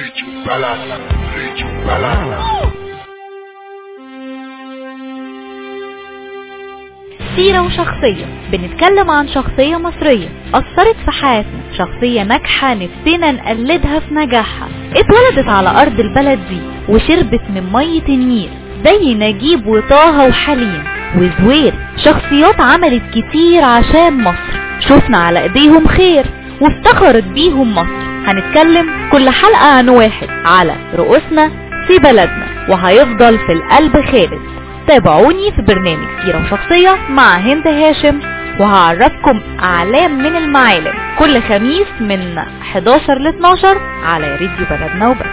سيرة وشخصية بنتكلم عن شخصية مصرية أثرت في حياتنا شخصية ناجحة نفسنا نقلدها في نجاحها اتولدت على أرض البلد دي وشربت من مية النيل زي نجيب وطه وحليم وزوير شخصيات عملت كتير عشان مصر شفنا على ايديهم خير وافتخرت بيهم مصر هنتكلم كل حلقة عن واحد على رؤوسنا في بلدنا وهيفضل في القلب خالد تابعوني في برنامج سيرة وشخصية مع هند هاشم وهعرفكم أعلام من المعالم كل خميس من 11 ل 12 على راديو بلدنا وبس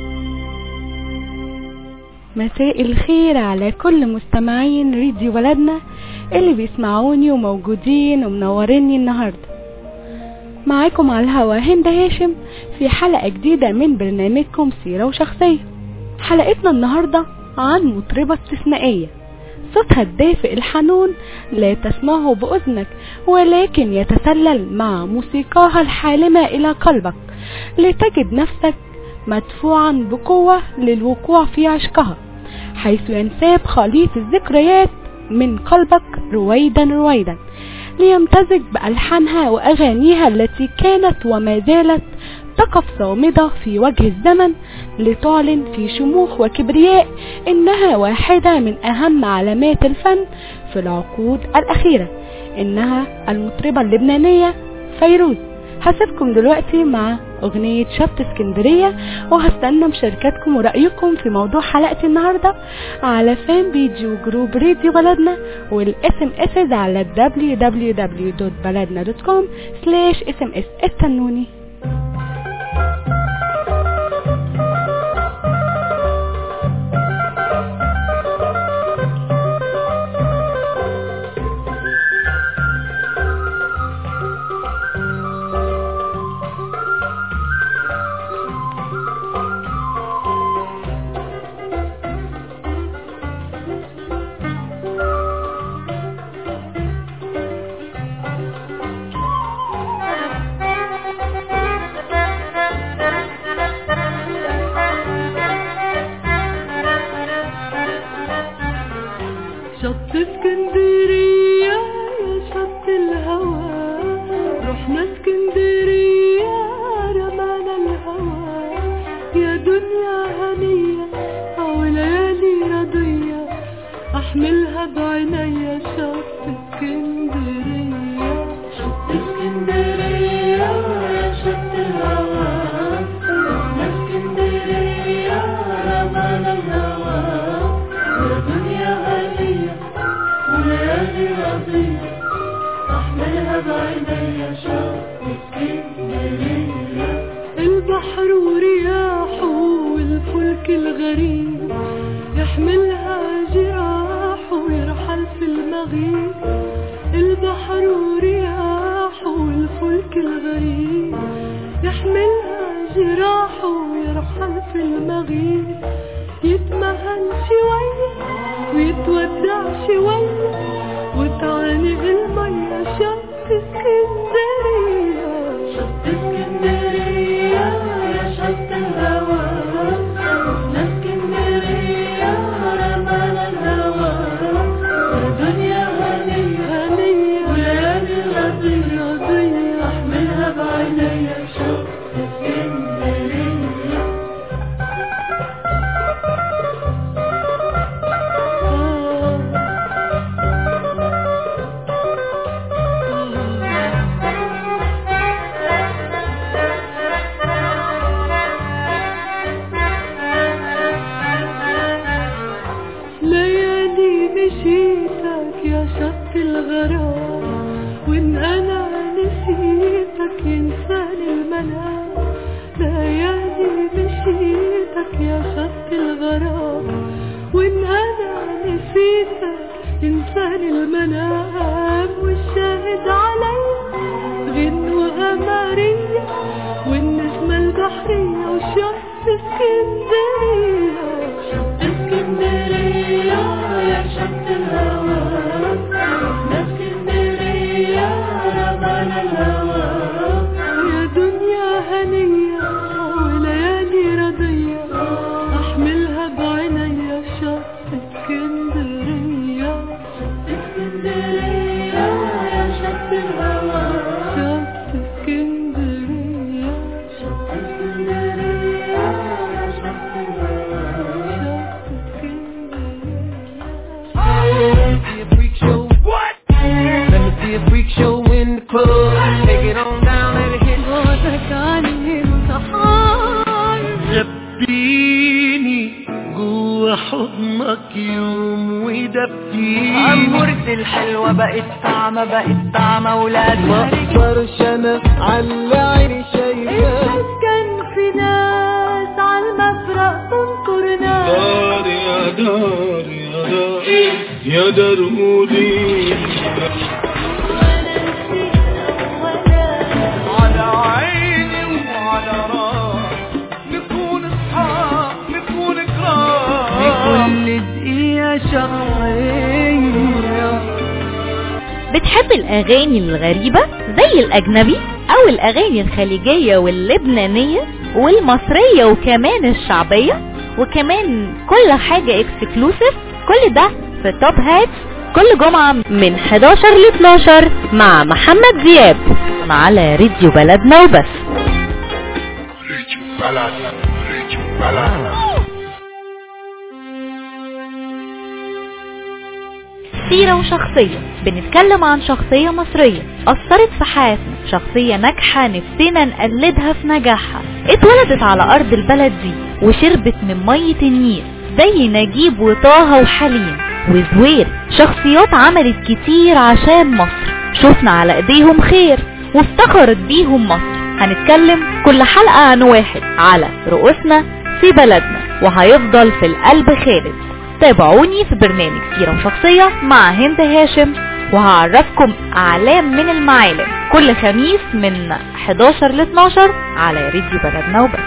مساء الخير على كل مستمعين راديو بلدنا اللي بيسمعوني وموجودين ومنوريني النهاردة معاكم على الهوا هند هاشم في حلقة جديدة من برنامجكم سيرة وشخصية حلقتنا النهاردة عن مطربة استثنائية صوتها الدافئ الحنون لا تسمعه بأذنك ولكن يتسلل مع موسيقاها الحالمة إلى قلبك لتجد نفسك مدفوعا بقوة للوقوع في عشقها حيث ينساب خليط الذكريات من قلبك رويدا رويدا ليمتزج بألحانها وأغانيها التي كانت وما زالت تقف صامدة في وجه الزمن لتعلن في شموخ وكبرياء إنها واحدة من أهم علامات الفن في العقود الأخيرة إنها المطربة اللبنانية فيروز هسيبكم دلوقتي مع أغنية شط اسكندرية وهستنى مشاركاتكم ورأيكم في موضوع حلقة النهاردة على فان بيجي وجروب راديو بلدنا والاس ام اس على www.baladna.com سلاش اس ام اس استنوني شط اسكندرية يا شط الهوى رحنا اسكندرية رمانا الهوى يا دنيا هنية أو ليالي رضية أحملها بعينيا شط اسكندرية شط اسكندرية يا شط الهوى رحنا اسكندرية رمانا الهوى يا دنيا هنية وليالي رضية أحملها بعينيا شوق اسكندرية البحر ورياحه والفلك الغريب يحملها جراحه ويرحل في المغيب البحر ورياحه والفلك الغريب يحملها جراحه ويرحل في المغيب يتمهل شوية ويتودع شوية وتعانق المية شط اسكندرية شط اسكندرية يا شط الهوى رحنا اسكندرية رمانا الهوى يا دنيا هنية هنية وليالي رضية رضية احملها بعينيا شط اسكندرية ليالي مشيتك يا شط الغرام وان انا نسيتك ينساني المنام ليالي مشيتك يا شط الغرام وان انا نسيتك ينساني المنام والشاهد عليا غنوة قمرية والنجمة البحرية وشط اسكندرية شط اسكندرية يا شط الهوى رحنا اسكندرية رمانا الهوى يا دنيا هنية وليالي عمرك يوم ودبتي عمورتي الحلوة بقت طعمة بقت طعمة ولاد ما اقدرش انا على عيني شايفاك كان في ناس على المفرق تنكر ناس دار يا دار يا دار يا دار مودي على عيني وعلى راسي نكون اصحاب نكون كرام كل دقيقة شهرية بتحب الأغاني الغريبة زي الأجنبي أو الأغاني الخليجية واللبنانية والمصرية وكمان الشعبية وكمان كل حاجة اكسكلوسيف كل ده في توب هات كل جمعة من 11 ل 12 مع محمد زياد على راديو بلدنا وبس سيرة وشخصية بنتكلم عن شخصية مصرية أثرت في حياتنا شخصية ناجحة نفسنا نقلدها في نجاحها اتولدت على أرض البلد دي وشربت من مية النيل زي نجيب وطه وحليم وزوير شخصيات عملت كتير عشان مصر شفنا على ايديهم خير وافتخرت بيهم مصر هنتكلم كل حلقة عن واحد على رؤوسنا في بلدنا وهيفضل في القلب خالد تابعوني في برنامج سيرة وشخصية مع هند هاشم وهعرفكم أعلام من المعالم كل خميس من 11 ل 12 على راديو بلدنا وبس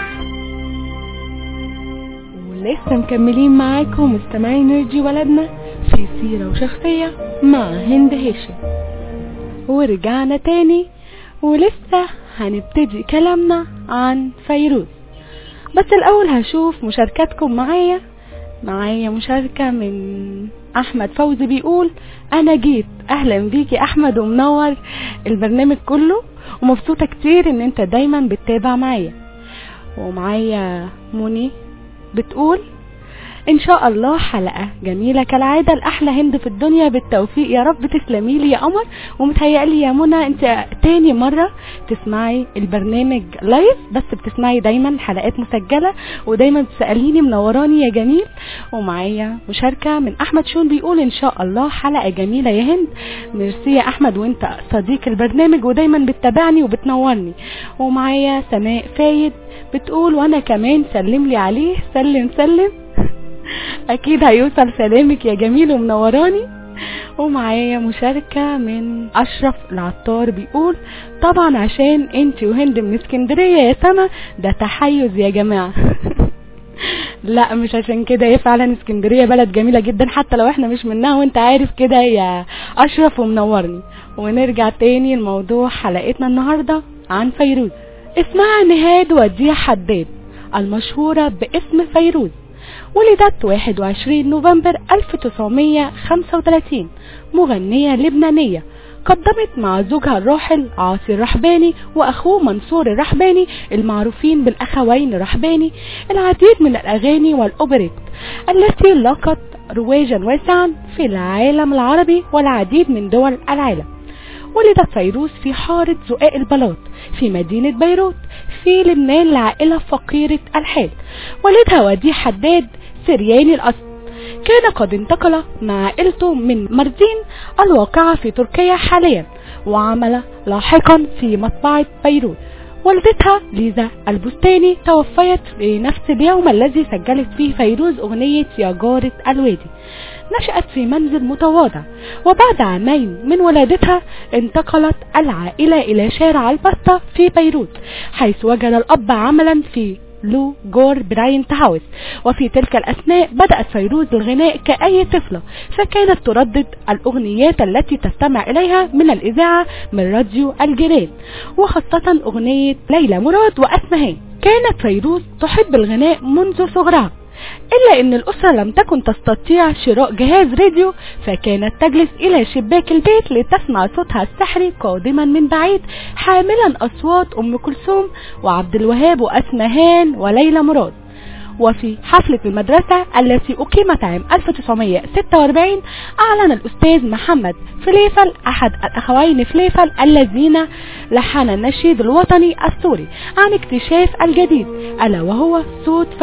ولسه مكملين معاكم مستمعين راديو بلدنا في سيرة وشخصية مع هند هاشم ورجعنا تاني ولسه هنبتدي كلامنا عن فيروز بس الأول هشوف مشاركاتكم معايا معايا مشاركة من أحمد فوزي بيقول أنا جيت أهلا بيك يا أحمد ومنور البرنامج كله ومبسوطة كتير إن أنت دايما بتتابع معايا ومعايا مني بتقول ان شاء الله حلقة جميلة كالعادة الاحلى هند في الدنيا بالتوفيق يا رب تسلمي لي يا قمر ومتهيألي يا منى انت تاني مرة تسمعي البرنامج لايف بس بتسمعي دايما حلقات مسجلة ودايما بتسأليني منوراني يا جميل ومعايا مشاركة من احمد شون بيقول ان شاء الله حلقة جميلة يا هند ميرسي يا احمد وانت صديق البرنامج ودايما بتتابعني وبتنورني ومعايا سناء فايد بتقول وانا كمان سلم لي عليه سلم سلم اكيد هيوصل سلامك يا جميل ومنوراني ومعايا مشاركة من اشرف العطار بيقول طبعا عشان انت وهند من اسكندرية يا سما ده تحيز يا جماعة لا مش عشان كده هي فعلا اسكندرية بلد جميلة جدا حتى لو احنا مش منها وانت عارف كده يا اشرف ومنورني ونرجع تاني لموضوع حلقتنا النهاردة عن فيروز اسمها نهاد وديع حداد المشهورة باسم فيروز ولدت 21 نوفمبر 1935 مغنية لبنانية قدمت مع زوجها الراحل عاصي الرحباني واخوه منصور الرحباني المعروفين بالاخوين الرحباني العديد من الاغاني والاوبريت التي لقت رواجا واسعا في العالم العربي والعديد من دول العالم ولدت فيروز في حارة زقاق البلاط في مدينة بيروت في لبنان لعائلة فقيرة الحال والدها وديع حداد سرياني الأصل كان قد انتقل مع عائلته من مردين الواقعة في تركيا حاليا وعمل لاحقا في مطبعة بيروت والدتها ليزا البستاني توفيت في نفس اليوم الذي سجلت فيه فيروز أغنية يا جارة الوادي نشأت في منزل متواضع وبعد عامين من ولادتها انتقلت العائلة إلى شارع البسطة في بيروت حيث وجد الأب عملا في لو جور براين هاوس وفي تلك الأثناء بدأت فيروز الغناء كأي طفلة فكانت تردد الأغنيات التي تستمع إليها من الإذاعة من راديو الجيران وخاصة أغنية ليلى مراد وأسمهان كانت فيروز تحب الغناء منذ صغرها إلا أن الأسرة لم تكن تستطيع شراء جهاز راديو فكانت تجلس إلى شباك البيت لتسمع صوتها السحري قادما من بعيد حاملا أصوات أم كلثوم وعبد الوهاب وأسمهان وليلى مراد وفي حفلة المدرسة التي أقيمت عام 1946 أعلن الأستاذ محمد فليفل أحد الأخوين فليفل الذين لحن النشيد الوطني السوري عن اكتشاف الجديد ألا وهو صوت فيروز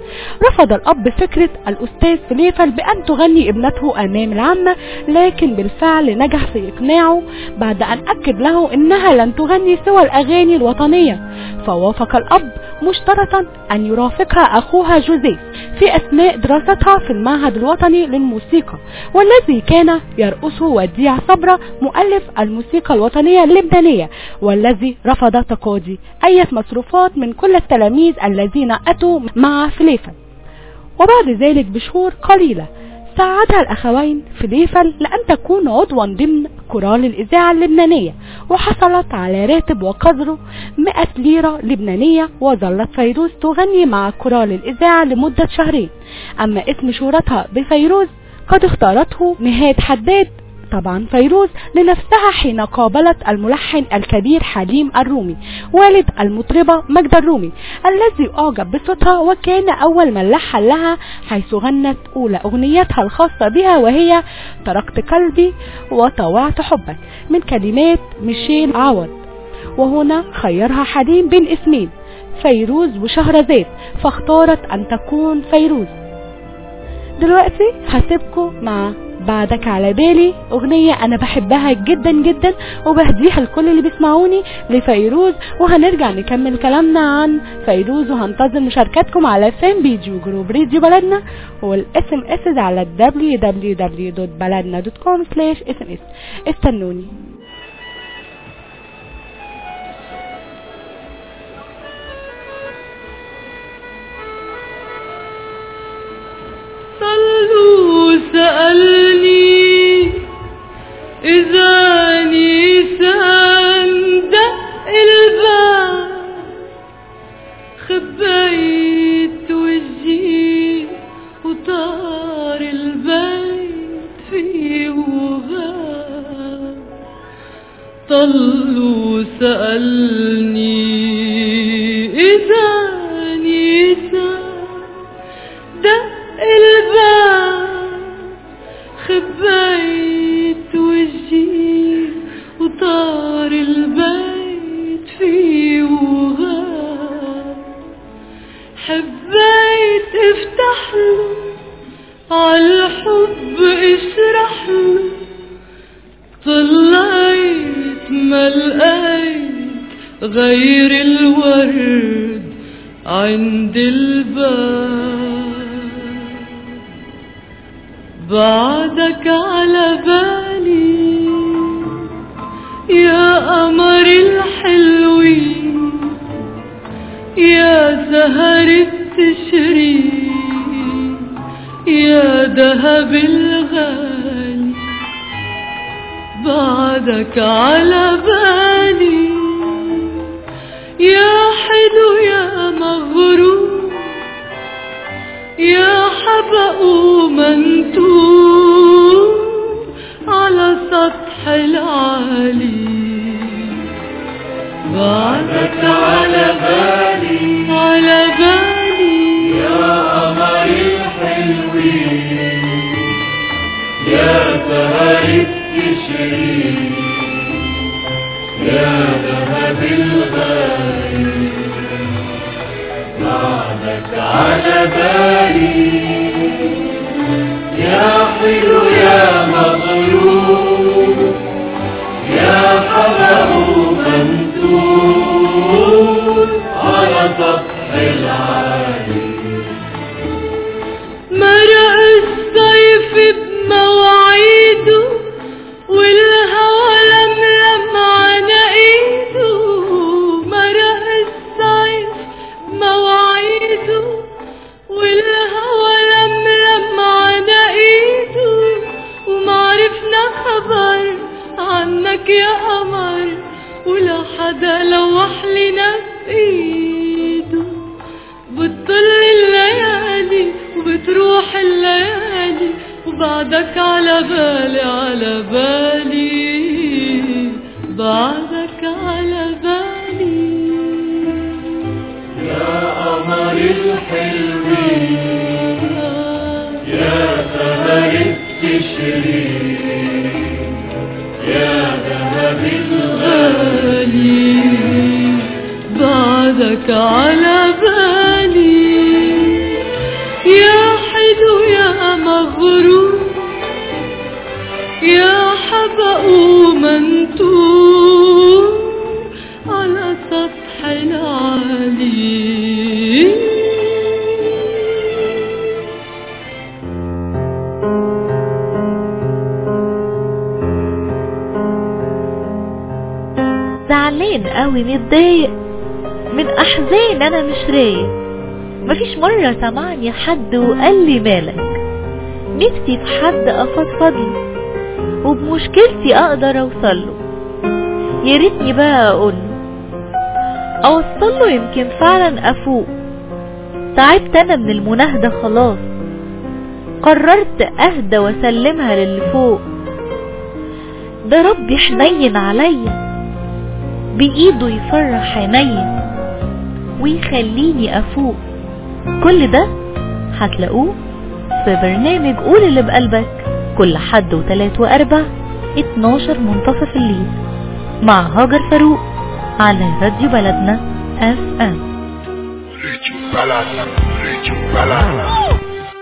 رفض الأب فكرة الأستاذ فليفل بأن تغني ابنته أمام العامة لكن بالفعل نجح في إقناعه بعد أن أكد له إنها لن تغني سوى الأغاني الوطنية فوافق الأب مشترطا أن يرافقها أخوها جوزيف في أثناء دراستها في المعهد الوطني للموسيقى والذي كان يرأسه وديع صبرة مؤلف الموسيقى الوطنية اللبنانية والذي رفض تقاضي أي مصروفات من كل التلاميذ الذين أتوا مع فليفل وبعد ذلك بشهور قليلة ساعدها الأخوين فليفل لأن تكون عضوا ضمن كورال الإذاعة اللبنانية وحصلت على راتب وقدره 100 ليرة لبنانية وظلت فيروز تغني مع كورال الإذاعة لمدة شهرين أما اسم شهرتها بفيروز قد اختارته نهاد حداد طبعا فيروز لنفسها حين قابلت الملحن الكبير حليم الرومي والد المطربة مجدة الرومي الذي أعجب بصوتها وكان أول من لحن لها حيث غنت أولى أغنيتها الخاصة بها وهي تركت قلبي وطوعت حبك من كلمات ميشيل عوض وهنا خيرها حليم بين اسمين فيروز وشهرزاد فاختارت أن تكون فيروز دلوقتي هسيبكم مع بعدك على بالي اغنية انا بحبها جدا جدا وبهديها لكل اللي بيسمعوني لفيروز وهنرجع نكمل كلامنا عن فيروز وهنتظر مشاركاتكم على فان بيجي وجروب راديو بلدنا والاس ام اس على www.baladna.com/sms استنوني صلوا سألني إذا نيسان دق الباب خبيت وجهي وطار البيت فيه وغاب طلوا سألني إذا نيسان دق الباب خبيت وجهي وطار البيت فيه وغاب حبيت افتح له عالحب اشرح له طلعت ما لقيت غير الورد عند الباب بعدك على بالي يا قمر الحلوين يا سهر التشرين يا دهب الغالي بعدك على بالي يا حلو يا مغرور يا حبق منتور على سطح العالي بعدك على بالي على بالي يا قمر الحلوين يا سهر التشرين يا ذهب الغالي بعدك على بالي يا حلو يا مغرور يا حلو منثور على سطح العالي مرق الصيف بمواعيده والهوى لملم على ايده مرق الصيف بمواعيده والهوى لملم على ايده ومعرفنا خبر عنك يا قمر ولا حدا لوح لنا بايده بتطل الليالي وبتروح الليالي وبعدك على بالي على بالي بعدك على بالي يا قمر الحلوين يا سهر التشرين يا ذهب الغالي بعدك على بالي زعلان قوي متضايق من احزان انا مش رايق مفيش مرة سمعني حد وقال لي مالك نفسي في حد افضفض له وبمشكلتي اقدر اوصله يا ريتني بقى اقول اوصله يمكن فعلا افوق تعبت انا من المناهدة خلاص قررت اهدى واسلمها للي فوق ده ربي حنين عليا بايده يفرح عينيا ويخليني افوق كل ده هتلاقوه في برنامج قول اللي بقلبك كل حد وتلات واربع 12 منتصف الليل مع هاجر فاروق على راديو بلدنا اف ام ريتشو بلد ريتشو بلد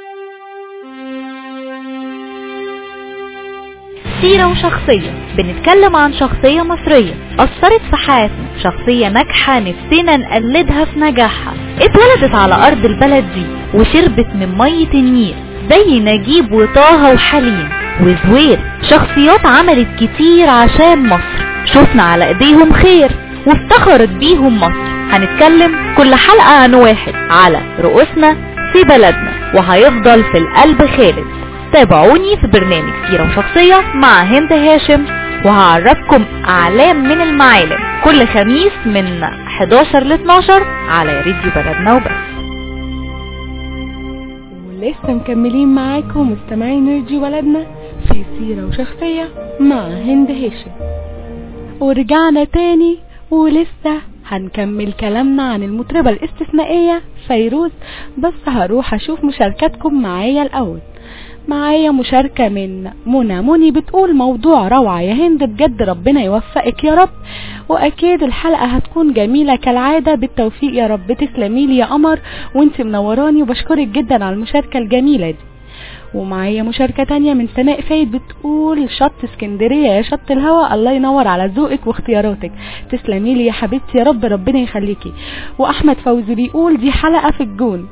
سيرة وشخصية بنتكلم عن شخصية مصرية أثرت في حياتنا شخصية ناجحة نفسنا نقلدها في نجاحها اتولدت على أرض البلد دي وشربت من مية النيل زي نجيب وطه وحليم وزوير شخصيات عملت كتير عشان مصر شفنا على ايديهم خير وافتخرت بيهم مصر هنتكلم كل حلقة عن واحد على رؤوسنا في بلدنا وهيفضل في القلب خالد تابعوني في برنامج سيرة وشخصية مع هند هاشم وهعرفكم أعلام من المعالم كل خميس من 11 ل 12 على راديو بلدنا وبس ولسه مكملين معاكم مستمعين راديو بلدنا في سيرة وشخصية مع هند هاشم ورجعنا تاني ولسه هنكمل كلامنا عن المطربة الاستثنائية فيروز بس هروح اشوف مشاركاتكم معايا الاول معايا مشاركة من منى مني بتقول موضوع روعة يا هند بجد ربنا يوفقك يا رب واكيد الحلقة هتكون جميلة كالعادة بالتوفيق يا رب تسلمي لي يا قمر وانت منوراني وبشكرك جدا على المشاركة الجميلة دي ومعايا مشاركة تانية من سناء فايد بتقول شط اسكندرية يا شط الهوا الله ينور على ذوقك واختياراتك تسلمي لي يا حبيبتي يا رب ربنا يخليكي واحمد فوزي بيقول دي حلقة في الجون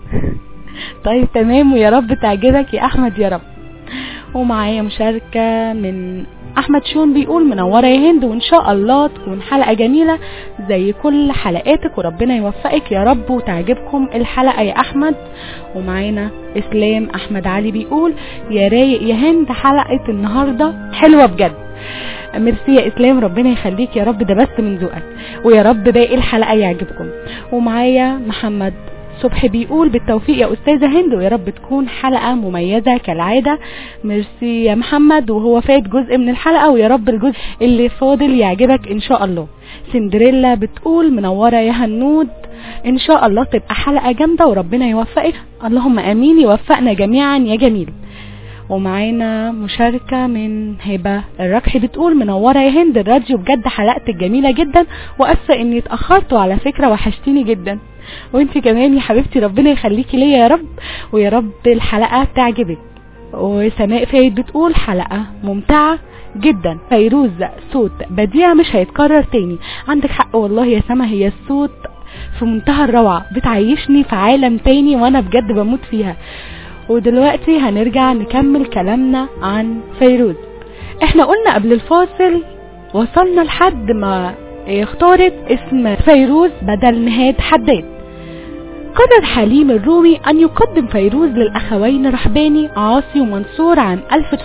طيب تمام ويا رب تعجبك يا احمد يا رب ومعايا مشاركة من احمد شون بيقول منورة يا هند وان شاء الله تكون حلقة جميلة زي كل حلقاتك وربنا يوفقك يا رب وتعجبكم الحلقة يا احمد ومعانا اسلام احمد علي بيقول يا رايق يا هند حلقة النهاردة حلوة بجد ميرسي يا اسلام ربنا يخليك يا رب ده بس من ذوقك ويا رب باقي الحلقة يعجبكم ومعايا محمد صبحي بيقول بالتوفيق يا استاذة هند ويا رب تكون حلقة مميزة كالعادة ميرسي يا محمد وهو فات جزء من الحلقة ويا رب الجزء اللي فاضل يعجبك ان شاء الله سندريلا بتقول منورة يا هنود ان شاء الله تبقى حلقة جامدة وربنا يوفقك اللهم امين يوفقنا جميعا يا جميل ومعانا مشاركة من هبة الركحي بتقول منورة يا هند الراديو بجد حلقتك جميلة جدا واسفة اني اتأخرت وعلى فكرة وحشتيني جدا وانت كمان يا حبيبتي ربنا يخليكي ليا يا رب ويا رب الحلقة تعجبك وسماء فايد بتقول حلقة ممتعة جدا فيروز صوت بديع مش هيتكرر تاني عندك حق والله يا سما هي الصوت في منتهى الروعة بتعيشني في عالم تاني وانا بجد بموت فيها ودلوقتي هنرجع نكمل كلامنا عن فيروز احنا قلنا قبل الفاصل وصلنا لحد ما اختارت اسم فيروز بدل نهاد حداد قرر حليم الرومي أن يقدم فيروز للأخوين رحباني عاصي ومنصور عام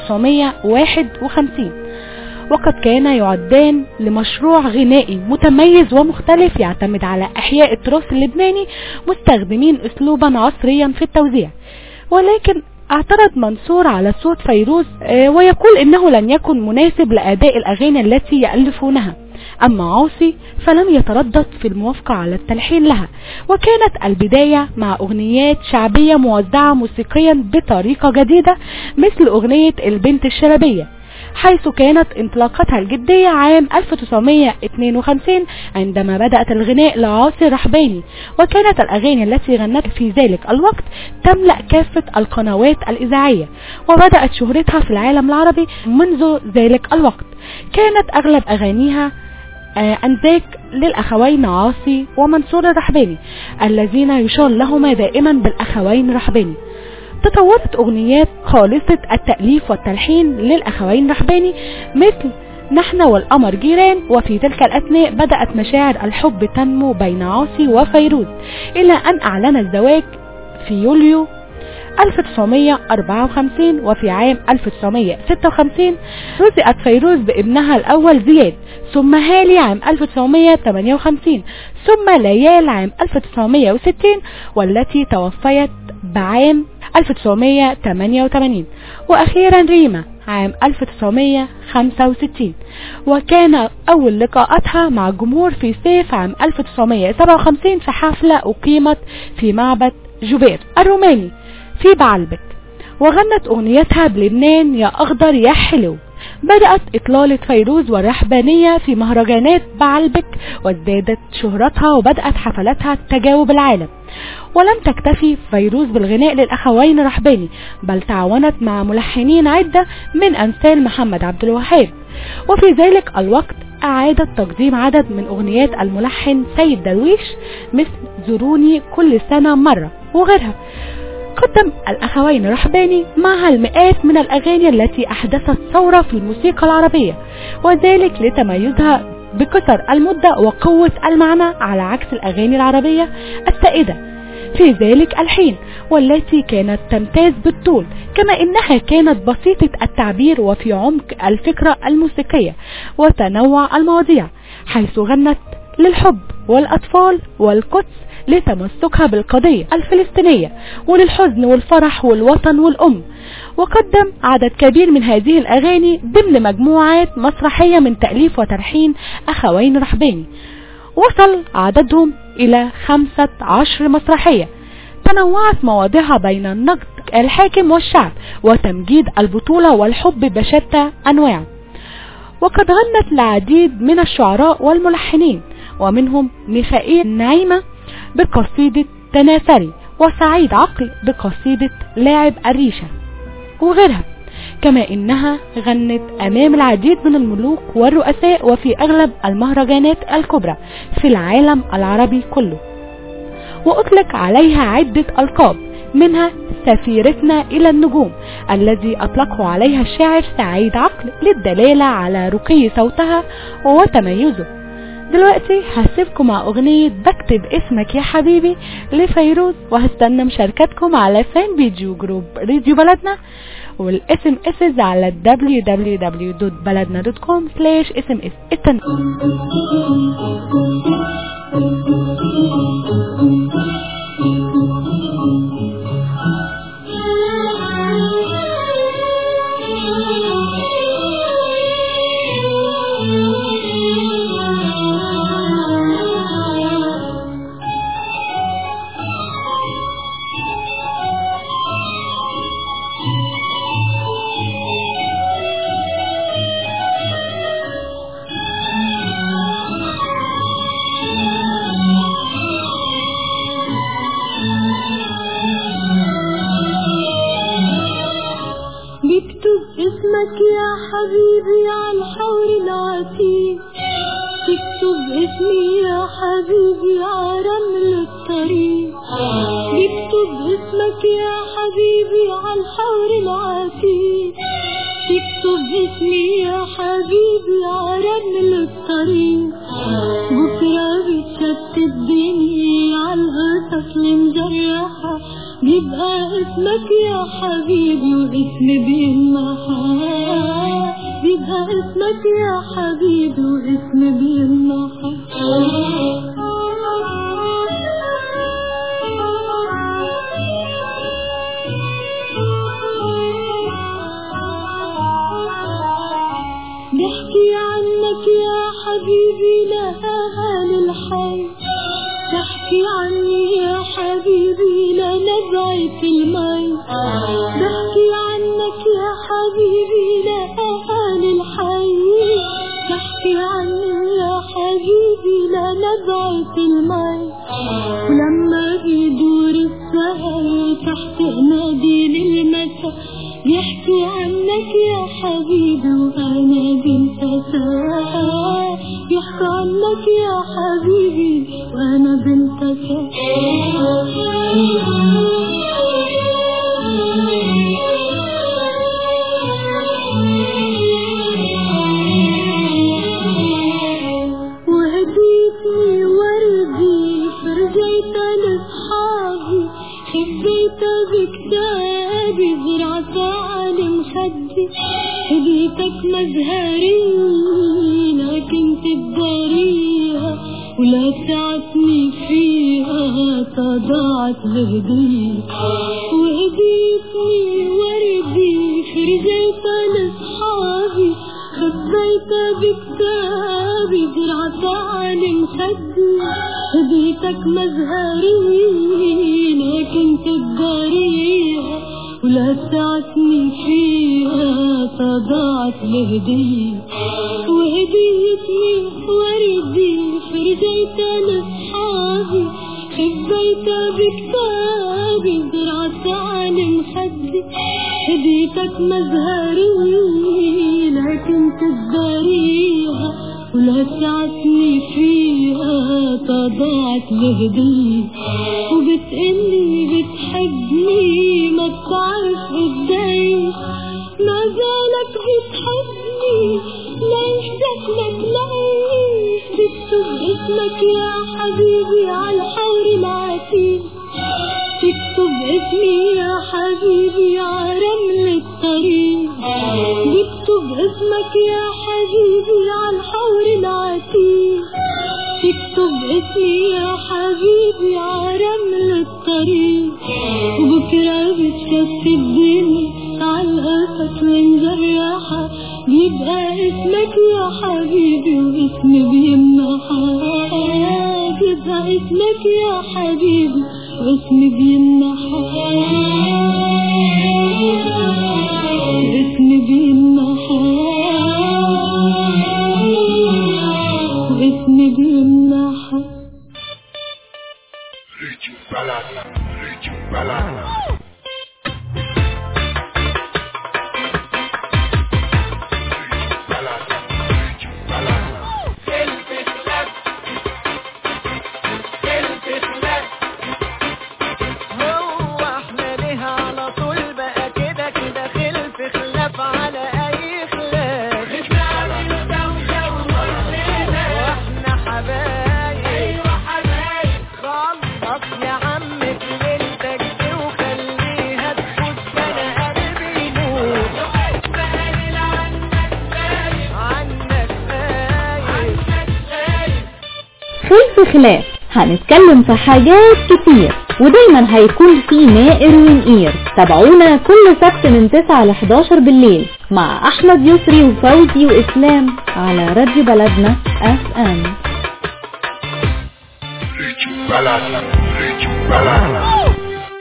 1951 وقد كان يعدان لمشروع غنائي متميز ومختلف يعتمد على إحياء التراث اللبناني مستخدمين أسلوبا عصريا في التوزيع ولكن اعترض منصور على صوت فيروز ويقول انه لن يكن مناسب لاداء الاغاني التي يالفونها اما عاصي فلم يتردد في الموافقة على التلحين لها وكانت البداية مع اغنيات شعبية موزعة موسيقيا بطريقة جديدة مثل اغنية البنت الشلبية حيث كانت انطلاقتها الجدية عام 1952 عندما بدأت الغناء لعاصي الرحباني وكانت الأغاني التي غنتها في ذلك الوقت تملأ كافة القنوات الإذاعية وبدأت شهرتها في العالم العربي منذ ذلك الوقت كانت أغلب أغانيها أنذاك للأخوين عاصي ومنصور الرحباني الذين يشار لهما دائما بالأخوين الرحباني تطورت أغنيات خالصة التأليف والتلحين للأخوين رحباني مثل نحن والقمر جيران وفي تلك الأثناء بدأت مشاعر الحب تنمو بين عاصي وفيروز إلى أن أعلن الزواج في يوليو 1954 وفي عام 1956 رزقت فيروز بابنها الأول زياد ثم هالي عام 1958 ثم ليال عام 1960 والتي توفيت بعام 1988 وأخيرا ريما عام 1965 وكان أول لقاءاتها مع الجمهور في صيف عام 1957 في حفلة أقيمت في معبد جوبير الروماني في بعلبك وغنت أغنيتها بلبنان يا أخضر يا حلو بدأت إطلالة فيروز والرحبانية في مهرجانات بعلبك وازدادت شهرتها وبدأت حفلاتها تجاوب العالم ولم تكتفي فيروز بالغناء للأخوين رحباني بل تعاونت مع ملحنين عدة من أمثال محمد عبد الوهاب وفي ذلك الوقت أعادت تقديم عدد من أغنيات الملحن سيد درويش مثل زوروني كل سنة مرة وغيرها قدم الأخوين رحباني معها المئات من الأغاني التي أحدثت ثورة في الموسيقى العربية وذلك لتميزها بكثر المدة وقوة المعنى على عكس الأغاني العربية السائدة في ذلك الحين والتي كانت تمتاز بالطول كما إنها كانت بسيطة التعبير وفي عمق الفكرة الموسيقية وتنوع المواضيع حيث غنت للحب والأطفال والقدس لتمسكها بالقضية الفلسطينية وللحزن والفرح والوطن والأم وقدم عدد كبير من هذه الأغاني ضمن مجموعات مسرحية من تأليف وتلحين أخوين رحباني وصل عددهم إلى خمسة عشر مسرحية تنوعت مواضيعها بين النقد الحاكم والشعب وتمجيد البطولة والحب بشتى أنواع وقد غنت العديد من الشعراء والملحنين ومنهم ميخائيل نعيمة بقصيدة تناثري وسعيد عقل بقصيدة لاعب الريشة وغيرها كما انها غنت امام العديد من الملوك والرؤساء وفي اغلب المهرجانات الكبرى في العالم العربي كله واطلق عليها عدة القاب منها سفيرتنا الى النجوم الذي اطلقه عليها الشاعر سعيد عقل للدلالة على رقي صوتها وتميزه دلوقتي هسيبكم مع اغنية بكتب اسمك يا حبيبي لفيروز وهستنى مشاركتكم على فان بيج وجروب راديو بلدنا والاس ام اس على www.baladna.com slash sms استنى بكتب اسمك يا حبيبي على الحور العتيق تكتب اسمي يا حبيبي على رمل الطريق بكتب اسمك يا حبيبي على الحور العتيق تكتب اسمي يا حبيبي على رمل الطريق بكرة بتشتت الدنيا على القصص المجرحة بيبقى اسمك يا حبيبي واسمي بيمحى بيبقى اسمك يا حبيبي واسمي بيمحى بحكي عنك يا حبيبي لأهل الحي تحكي عني يا حبيبي لنبعة المي بحكي عنك يا حبيبي لأهل الحي تحكي عني يا حبيبي لنبعة المي ولما بيدور السهر تحت نادي المساء يحكوا عنك يا حبيبي وانا بنت ساعة يحكوا عنك يا حبيبي وانا بنت ساعة حبيت بكتابي زرعة على مخدي هديتك مزهري لكن تداريها ولا سعتني فيها تضاعت الهدية وهديتني وردي فرجيت لأصحابي خبيت بكتابي زرعة على مخدي هديتك مزهري لكن تداريها ولا سعتني فيها تضاعت الهدية وهديتني وردي فرجيت لأصحابي خبيت بكتابي زرعة على مخدي هديتك مزهري لكن تداريها ولا سعتني فيها تضاعت الهدية وبتقلي بتحبني ما بتعرف قديش ما زالك بتحبني ليش شكلك ليش بكتب اسمك يا حبيبي عالحور العتيق تكتب اسمي يا حبيبي عرمل الطريق بكتب اسمك يا حبيبي عالحور العتيق تكتب اسمي يا حبيبي عرمل الطريق وبكرة بتشف الدنيا عالقفك من جراحة بيبقى اسمك يا حبيبي واسمي بيمنحك بيبقى اسمك يا حبيبي واسمي بيمنحك اسمي بيمنحك واسمي بيمنحك Ritmo balada, ritmo balada. Ritmo balada, ritmo balada. هو احنا ليه على طول بقى كده كده خلف خلاف على اي خلاف واحنا حبايب ايوه حبايب خلص يا عم ليلتك دي وخليها تفوت انا قلبي يموت عنك خايف خلف خلاف هنتكلم في حاجات كتير ودايما هيكون في نائر ونقير تابعونا كل سبت من 9 ل 11 بالليل مع احمد يسري وفوزي واسلام على راديو بلدنا اف ام Ritmo balada, ritmo balada.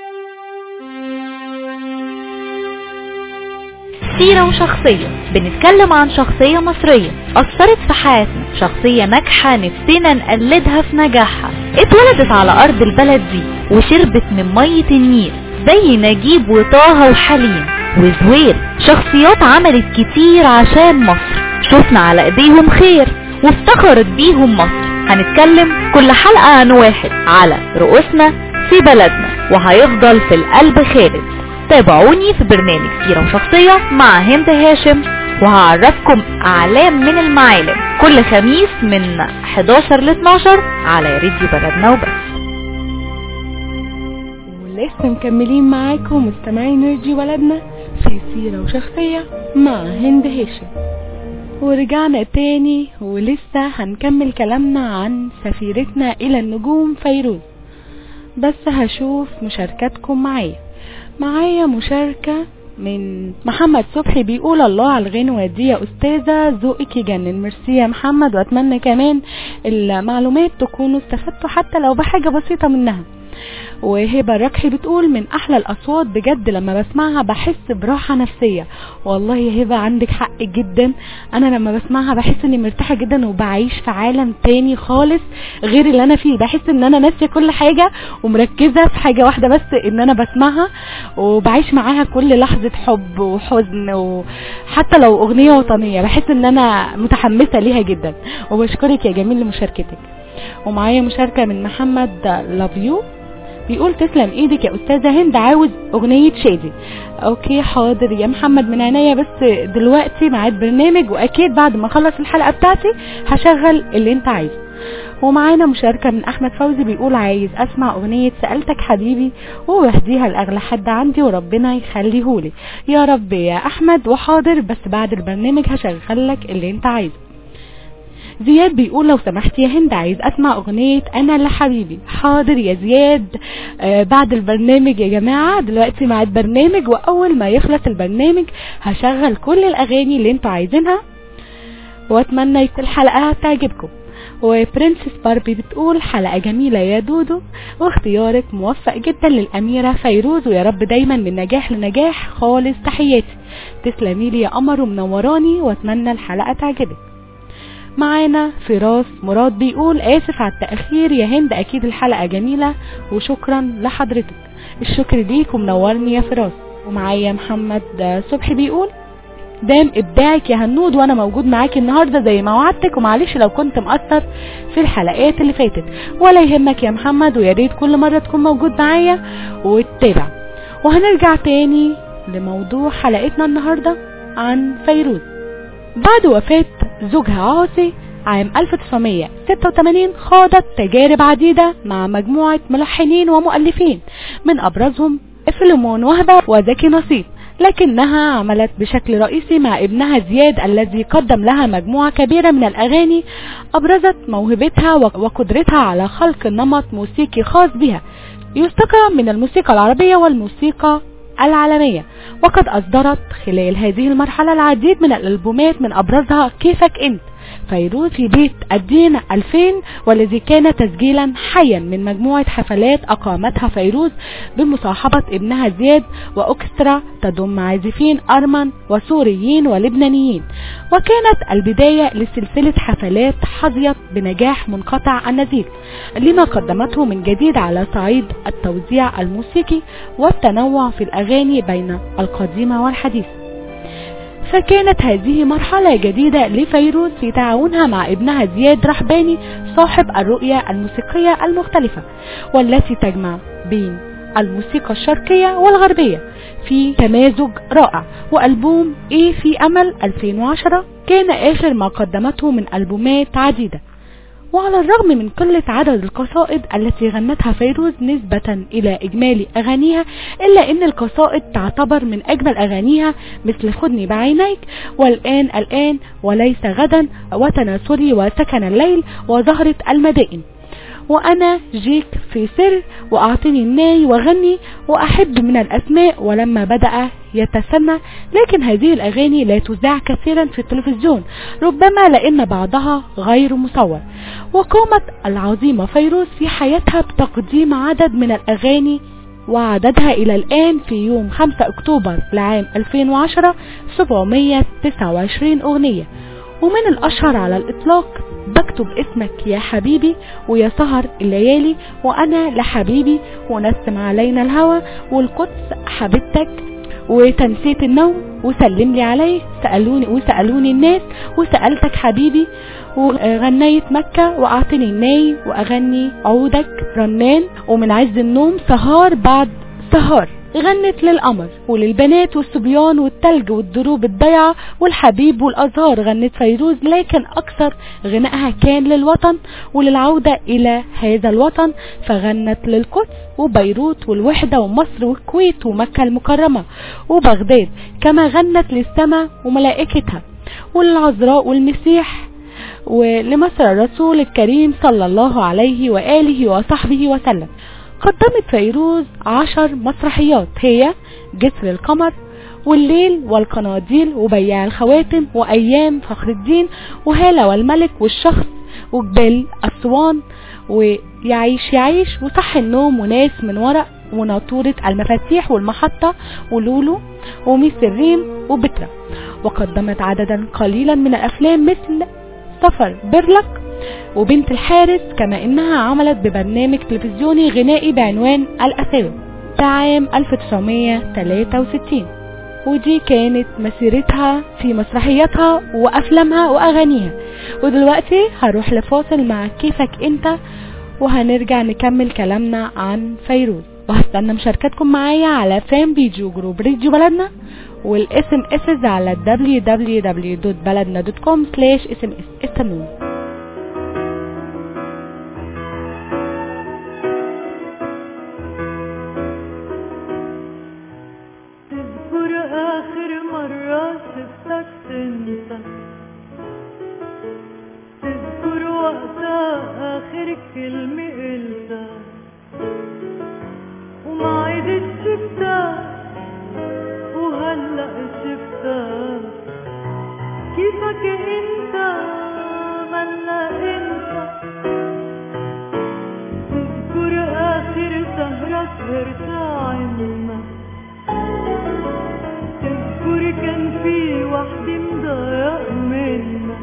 سيرة وشخصية بنتكلم عن شخصية مصرية أثرت في حياتنا شخصية ناجحة نفسنا نقلدها في نجاحها اتولدت على أرض البلد دي وشربت من مية النيل زي نجيب وطه وحليم وزويل شخصيات عملت كتير عشان مصر شفنا على ايديهم خير وافتخرت بيهم مصر هنتكلم كل حلقة عن واحد على رؤوسنا في بلدنا وهيفضل في القلب خالد تابعوني في برنامج سيرة وشخصية مع هند هاشم وهعرفكم أعلام من المعالم كل خميس من 11 ل 12 على راديو بلدنا وبس ولسه مكملين معاكم مستمعين نرجي ولدنا في سيرة وشخصية مع هند هاشم ورجعنا تاني ولسه هنكمل كلامنا عن سفيرتنا إلى النجوم فيروز بس هشوف مشاركاتكم معايا معايا مشاركة من محمد صبحي بيقول الله على الغنوة دي يا أستاذة ذوقك يجنن ميرسي يا محمد وأتمنى كمان المعلومات تكونوا استفدتوا حتى لو بحاجة بسيطة منها وهبة الركحي بتقول من احلى الاصوات بجد لما بسمعها بحس براحة نفسية والله يا هبة عندك حق جدا انا لما بسمعها بحس اني مرتاحة جدا وبعيش في عالم تاني خالص غير اللي انا فيه بحس ان انا ناسية كل حاجة ومركزة في حاجة واحدة بس ان انا بسمعها وبعيش معاها كل لحظة حب وحزن وحتى لو اغنية وطنية بحس ان انا متحمسة ليها جدا وبشكرك يا جميل لمشاركتك ومعايا مشاركة من محمد لافيو بيقول تسلم ايدك يا استاذة هند عاوز اغنية شادي اوكي حاضر يا محمد من عينيا بس دلوقتي معاد برنامج واكيد بعد ما اخلص الحلقة بتاعتي هشغل اللي انت عايزه ومعانا مشاركة من احمد فوزي بيقول عايز اسمع اغنية سألتك حبيبي وبهديها لاغلى حد عندي وربنا يخليهولي يا رب يا احمد وحاضر بس بعد البرنامج هشغل لك اللي انت عايزه زياد بيقول لو سمحت يا هند عايز اسمع اغنية انا لحبيبي حاضر يا زياد آه بعد البرنامج يا جماعة دلوقتي مع البرنامج واول ما يخلص البرنامج هشغل كل الاغاني اللي انتوا عايزينها واتمنى يكون الحلقة تعجبكم وبرنسس باربي بتقول حلقة جميلة يا دودو واختيارك موفق جدا للأميرة فيروز ويا رب دايما من نجاح لنجاح خالص تحياتي تسلمي لي يا قمر ومنوراني واتمنى الحلقة تعجبك معانا فراس مراد بيقول اسف على التأخير يا هند اكيد الحلقة جميلة وشكرا لحضرتك الشكر ليك ومنورني يا فراس ومعايا محمد صبحي بيقول دام ابداعك يا هنود وانا موجود معاكي النهاردة زي ما وعدتك ومعلش لو كنت مقصر في الحلقات اللي فاتت ولا يهمك يا محمد ويا ريت كل مرة تكون موجود معايا وتتابع وهنرجع تاني لموضوع حلقتنا النهاردة عن فيروز بعد وفاة زوجها عاصي عام 1986 خاضت تجارب عديدة مع مجموعة ملحنين ومؤلفين من أبرزهم فيلمون وهبة وزكي نصيب لكنها عملت بشكل رئيسي مع ابنها زياد الذي قدم لها مجموعة كبيرة من الأغاني أبرزت موهبتها وقدرتها على خلق نمط موسيقي خاص بها يستقى من الموسيقى العربية والموسيقى العالمية وقد أصدرت خلال هذه المرحلة العديد من الألبومات من أبرزها كيفك أنت فيروز في بيت الدين 2000 والذي كان تسجيلا حيا من مجموعة حفلات أقامتها فيروز بمصاحبة ابنها زياد وأكسترا تضم عازفين أرمن وسوريين ولبنانيين وكانت البداية لسلسلة حفلات حظيت بنجاح منقطع النظير لما قدمته من جديد على صعيد التوزيع الموسيقي والتنوع في الأغاني بين القديمة والحديث فكانت هذه مرحلة جديدة لفيروز في تعاونها مع ابنها زياد رحباني صاحب الرؤية الموسيقية المختلفة والتي تجمع بين الموسيقى الشرقية والغربية في تمازج رائع وألبوم ايه في أمل 2010 كان آخر ما قدمته من ألبومات عديدة وعلى الرغم من قلة عدد القصائد التي غنتها فيروز نسبة إلى إجمالي أغانيها إلا أن القصائد تعتبر من أجمل أغانيها مثل خدني بعينيك والآن الآن وليس غدا وتناسلي وسكن الليل وزهرة المدائن وأنا جيك في سر وأعطني الناي وغني وأحب من الأسماء ولما بدأ يتسنى لكن هذه الأغاني لا تذاع كثيرا في التلفزيون ربما لأن بعضها غير مصور وقامت العظيمة فيروز في حياتها بتقديم عدد من الأغاني وعددها إلى الآن في يوم 5 أكتوبر لعام 2010 729 أغنية ومن الأشهر على الإطلاق بكتب اسمك يا حبيبي ويا سهر الليالي وأنا لحبيبي ونسم علينا الهوى والقدس حبيبتك وتنسيت النوم وسلم لي عليه سألوني وسألوني الناس وسألتك حبيبي وغنيت مكة وأعطني الناي وأغني عودك رنان ومن عز النوم سهار بعد سهار غنت للقمر وللبنات والصبيان والتلج والدروب الضيعة والحبيب والأزهار غنت فيروز لكن أكثر غنائها كان للوطن وللعودة إلى هذا الوطن فغنت للقدس وبيروت والوحدة ومصر والكويت ومكة المكرمة وبغداد كما غنت للسماء وملائكتها وللعذراء والمسيح ولمصر الرسول الكريم صلى الله عليه وآله وصحبه وسلم قدمت فيروز عشر مسرحيات هي جسر القمر والليل والقناديل وبياع الخواتم وأيام فخر الدين وهالة والملك والشخص وجبال أسوان ويعيش يعيش وصح النوم وناس من ورق وناطورة المفاتيح والمحطة ولولو وميس الريم وبترا وقدمت عددا قليلا من الأفلام مثل سفر برلك وبنت الحارس كما انها عملت ببرنامج تلفزيوني غنائي بعنوان الأساوي في عام 1963 ودي كانت مسيرتها في مسرحياتها وأفلامها وأغانيها ودلوقتي هروح لفاصل مع كيفك انت وهنرجع نكمل كلامنا عن فيروز وهستنى مشاركتكم معايا على فان بيجو جروب راديو بلدنا والاس ام اس على www.baladna.com slash sms استنوني آخر مرة شفتك تنسى تذكر وقتها آخر كلمة قلتها وما عدت شفتها وهلأ شفتها كيفك انت ملا انت تذكر آخر سهرة سهرتها عنا تذكر كان في وحدة مضايق منا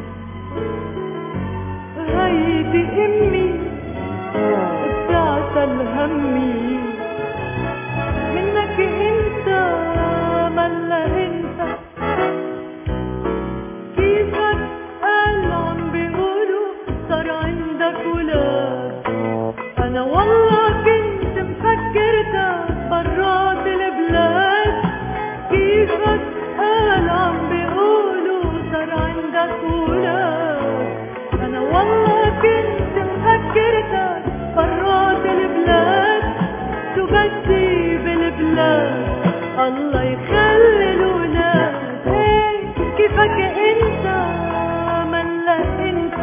هيدي امي بتعتل همي منك انت ملا انت كيفك قال عم بيقولوا صار عندك ولاد انا والله كنت مفكرتك برات البلاد كيفك قال عم بيقولوا صار عندك ولاد انا والله كنت مفكرتك برات البلاد شو بدي بالبلاد الله يخلي الولاد ايه كيفك انت ملا انت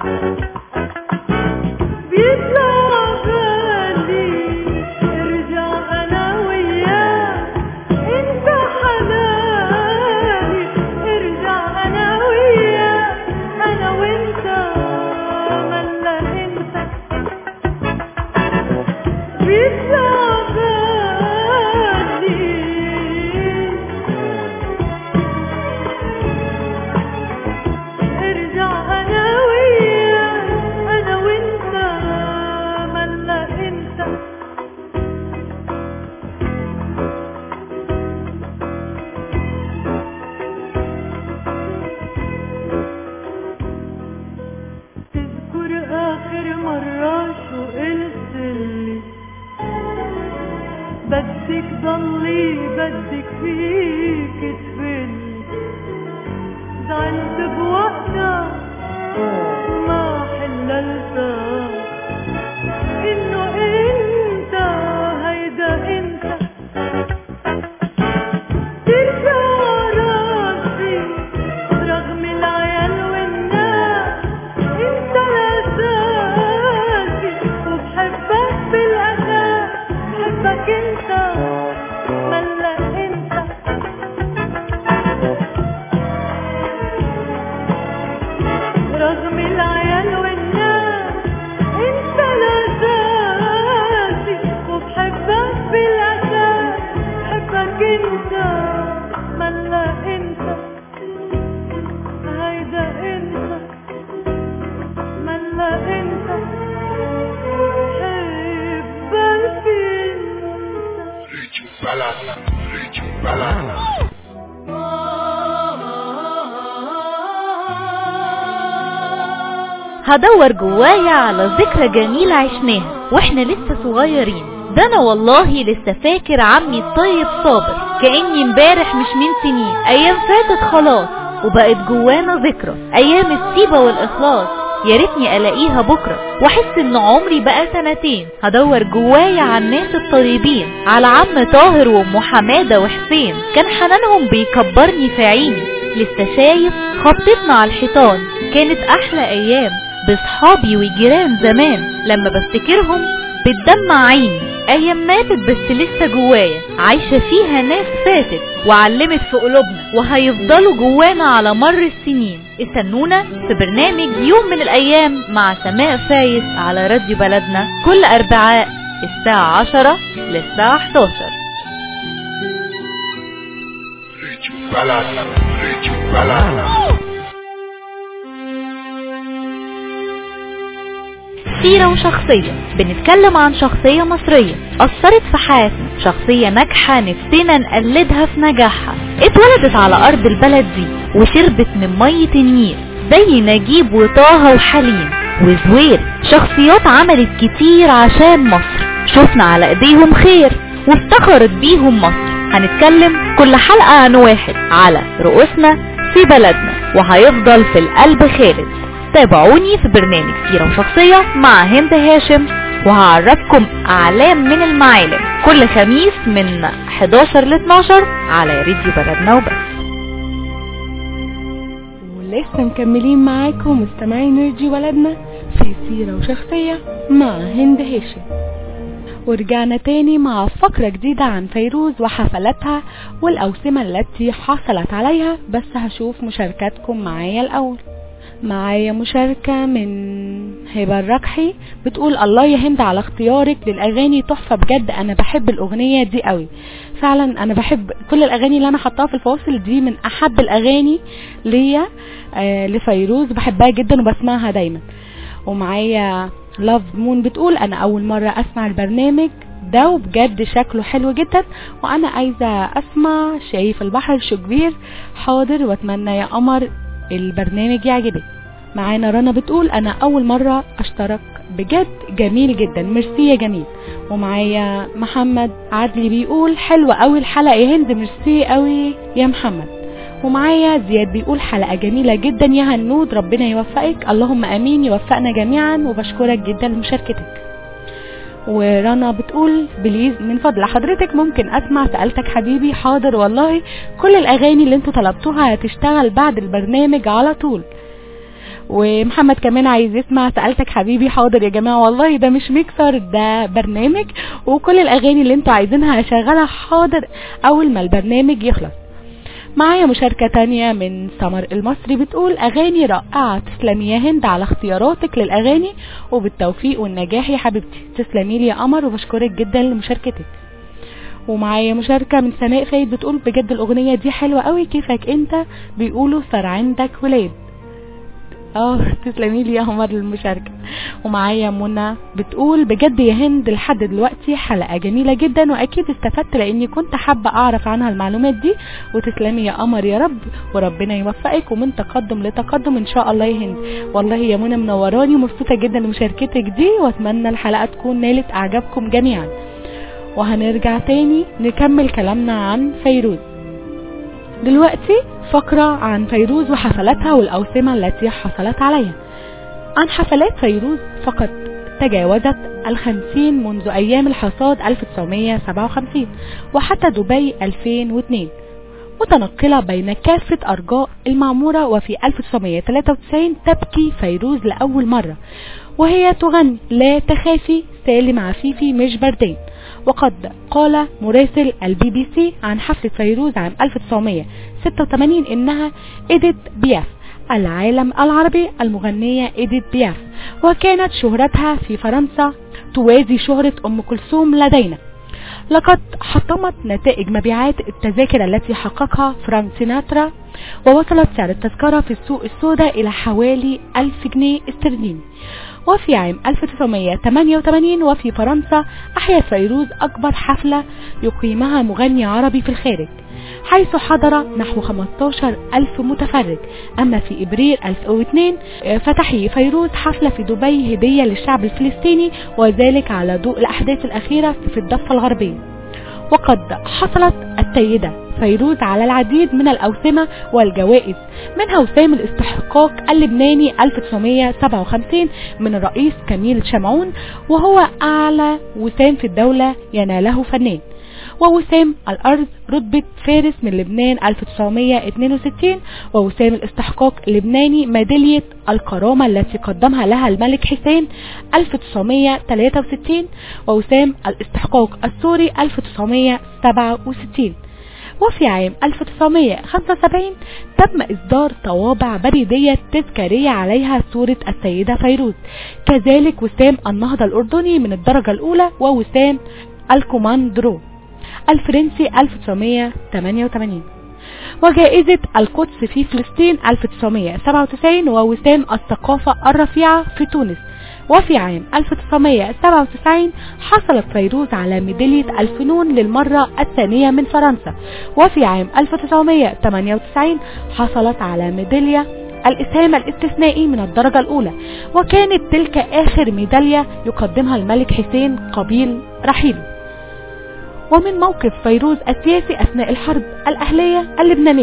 بيطلع بالي ارجع انا وياك انت حناني ارجع انا وياك انا وانت ملا انت بيطلع بالي ارجع انا وياك انا وانت ملا انت تذكر اخر مرة شو قلت لي بدك ضلي بدك فيك تفلي زعلت بوقتها ما حللتها انه انت هيدا انت ترجع راسي رغم العيال والناس انت الاساسي وبحبك بالاساس بحبك انت ملا انت رغم العيال والناس انت الاساسي وبحبك بالاساس بحبك انت ملا انت هيدا انت ملا انت بحبك انت هدور جوايا على ذكرى جميلة عشناها واحنا لسه صغيرين ده انا والله لسه فاكر عمي الطيب صابر كأني امبارح مش من سنين ايام فاتت خلاص وبقت جوانا ذكرى ايام السيبة والاخلاص يا ريتني الاقيها بكره واحس ان عمري بقى سنتين هدور جوايا على الناس الطيبين على عم طاهر وام حماده وحسين كان حنانهم بيكبرني في عيني لسه شايف خبطتنا على الحيطان كانت احلى ايام بصحابي وجيران زمان لما بفتكرهم بتدمع عيني ايام ماتت بس لسه جوايا عايشة فيها ناس فاتت وعلمت في قلوبنا وهيفضلوا جوانا على مر السنين استنونا في برنامج يوم من الايام مع سماء فايز على راديو بلدنا كل اربعاء الساعة 10 للساعة 11 سيرة وشخصية بنتكلم عن شخصية مصرية أثرت في حياتنا شخصية ناجحة نفسنا نقلدها في نجاحها اتولدت على أرض البلد دي وشربت من مية النيل زي نجيب وطه وحليم وزوير شخصيات عملت كتير عشان مصر شفنا على ايديهم خير وافتخرت بيهم مصر هنتكلم كل حلقة عن واحد على رؤوسنا في بلدنا وهيفضل في القلب خالد تابعوني في برنامج سيرة وشخصية مع هند هاشم وهعرفكم أعلام من المعالم كل خميس من 11 ل 12 على راديو بلدنا وبس ولسه مكملين معاكم مستمعين نرجي ولدنا في سيرة وشخصية مع هند هاشم ورجعنا تاني مع فقرة جديدة عن فيروز وحفلاتها والأوسمة التي حصلت عليها بس هشوف مشاركاتكم معايا الأول معايا مشاركة من هبة الركحي بتقول الله يا هند على اختيارك للأغاني تحفة بجد أنا بحب الأغنية دي قوي فعلا أنا بحب كل الأغاني اللي أنا حطاها في الفواصل دي من أحب الأغاني ليا آه لفيروز بحبها جدا وبسمعها دايما ومعايا لاف مون بتقول أنا أول مرة أسمع البرنامج ده وبجد شكله حلو جدا وانا عايزة اسمع شايف البحر شو كبير حاضر واتمنى يا قمر البرنامج يعجبك معانا رنا بتقول انا اول مرة اشترك بجد جميل جدا ميرسي يا جميل ومعايا محمد عدلي بيقول حلوة قوي الحلقة يا هند ميرسي قوي يا محمد ومعايا زياد بيقول حلقة جميلة جدا يا هنود ربنا يوفقك اللهم امين يوفقنا جميعا وبشكرك جدا لمشاركتك ورنا بتقول بليز من فضل حضرتك ممكن اسمع سألتك حبيبي حاضر والله كل الاغاني اللي انتوا طلبتوها هتشتغل بعد البرنامج على طول ومحمد كمان عايز يسمع سألتك حبيبي حاضر يا جماعة والله ده مش ميكسر ده برنامج وكل الاغاني اللي انتوا عايزينها هشغلها حاضر اول ما البرنامج يخلص معايا مشاركة تانية من سمر المصري بتقول أغاني رائعة تسلمي يا هند على اختياراتك للأغاني وبالتوفيق والنجاح يا حبيبتي تسلمي لي يا قمر وبشكرك جدا لمشاركتك ومعايا مشاركة من سناء فايد بتقول بجد الأغنية دي حلوة قوي كيفك انت بيقولوا صار عندك ولاد اه تسلمي لي يا قمر للمشاركة ومعايا منى بتقول بجد يا هند لحد دلوقتي حلقة جميلة جدا واكيد استفدت لاني كنت حابة اعرف عنها المعلومات دي وتسلمي يا قمر يا رب وربنا يوفقك ومن تقدم لتقدم ان شاء الله يا هند والله يا منى منوراني ومبسوطة جدا بمشاركتك دي واتمنى الحلقة تكون نالت اعجابكم جميعا وهنرجع تاني نكمل كلامنا عن فيروز دلوقتي فقرة عن فيروز وحفلاتها والأوسمة التي حصلت عليها عن حفلات فيروز فقط تجاوزت الخمسين منذ أيام الحصاد 1957 وحتى دبي 2002 متنقلة بين كافة أرجاء المعمورة وفي 1993 تبكي فيروز لأول مرة وهي تغني لا تخافي سالم عفيفي مش بردين وقد قال مراسل البي بي سي عن حفلة فيروز عام 1986 إنها إيديت بياف العالم العربي المغنية إيديت بياف وكانت شهرتها في فرنسا توازي شهرة أم كلثوم لدينا لقد حطمت نتائج مبيعات التذاكر التي حققها فرانك سيناترا ووصلت سعر التذكرة في السوق السوداء إلى حوالي 1000 جنيه استرليني وفي عام 1988 وفي فرنسا أحيت فيروز أكبر حفلة يقيمها مغني عربي في الخارج حيث حضر نحو 15 ألف متفرج أما في إبريل 2002 فتحي فيروز حفلة في دبي هدية للشعب الفلسطيني وذلك على ضوء الأحداث الأخيرة في الضفة الغربية وقد حصلت السيدة فيروز على العديد من الأوسمة والجوائز منها وسام الاستحقاق اللبناني 1957 من الرئيس كميل شمعون وهو أعلى وسام في الدولة يناله فنان ووسام الأرض رتبة فارس من لبنان 1962 ووسام الاستحقاق اللبناني ميدالية الكرامة التي قدمها لها الملك حسين 1963 ووسام الاستحقاق السوري 1967 وفي عام 1975 تم إصدار طوابع بريدية تذكارية عليها صورة السيدة فيروز كذلك وسام النهضة الأردني من الدرجة الأولى ووسام الكوماندرو الفرنسي 1988 وجائزة القدس في فلسطين 1997 ووسام الثقافة الرفيعة في تونس وفي عام 1997 حصلت فيروز على ميدالية الفنون للمرة الثانية من فرنسا وفي عام 1998 حصلت على ميدالية الإسهام الاستثنائي من الدرجة الأولى وكانت تلك آخر ميدالية يقدمها الملك حسين قبيل رحيله ومن موقف فيروز السياسي أثناء الحرب الأهلية اللبنانية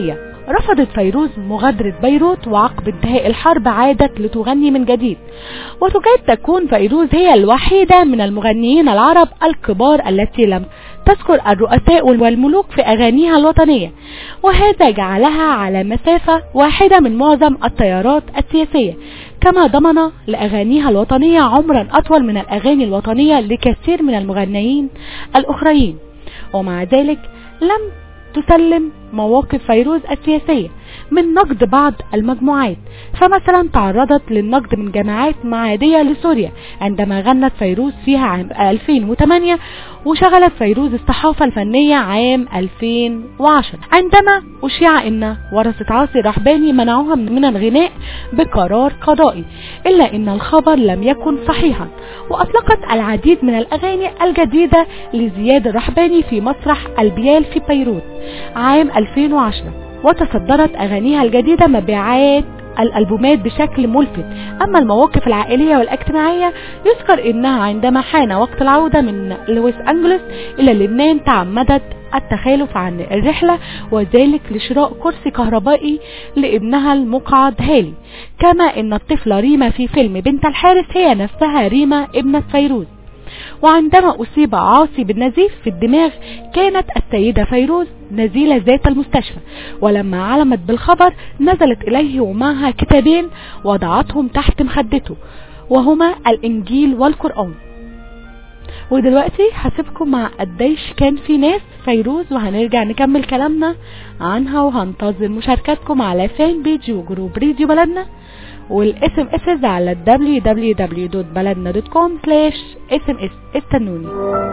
رفضت فيروز مغادرة بيروت وعقب انتهاء الحرب عادت لتغني من جديد وتكاد تكون فيروز هي الوحيدة من المغنيين العرب الكبار التي لم تذكر الرؤساء والملوك في أغانيها الوطنية وهذا جعلها على مسافة واحدة من معظم التيارات السياسية كما ضمن لأغانيها الوطنية عمرا أطول من الأغاني الوطنية لكثير من المغنيين الأخرين ومع ذلك لم تسلم مواقف فيروز السياسية من نقد بعض المجموعات فمثلا تعرضت للنقد من جماعات معادية لسوريا عندما غنت فيروز فيها عام 2008 وشغلت فيروز الصحافة الفنية عام 2010 عندما أشيع أن ورثة عاصي رحباني منعوها من الغناء بقرار قضائي إلا أن الخبر لم يكن صحيحا وأطلقت العديد من الأغاني الجديدة لزياد الرحباني في مسرح البيال في بيروت عام 2010 وتصدرت أغانيها الجديدة مبيعات الألبومات بشكل ملفت أما المواقف العائلية والاجتماعية يذكر إنها عندما حان وقت العودة من لويس أنجلوس إلى لبنان تعمدت التخالف عن الرحلة وذلك لشراء كرسي كهربائي لابنها المقعد هالي كما إن الطفلة ريما في فيلم بنت الحارس هي نفسها ريما ابنة فيروز وعندما أصيب عاصي بالنزيف في الدماغ كانت السيدة فيروز نزيلة ذات المستشفى ولما علمت بالخبر نزلت إليه ومعها كتابين وضعتهم تحت مخدته وهما الإنجيل والقرآن ودلوقتي هسيبكم مع قديش كان في ناس فيروز وهنرجع نكمل كلامنا عنها وهنتظر مشاركاتكم على فان بيج وجروب راديو بلدنا والاس ام اس على www.baladna.com slash sms استنوني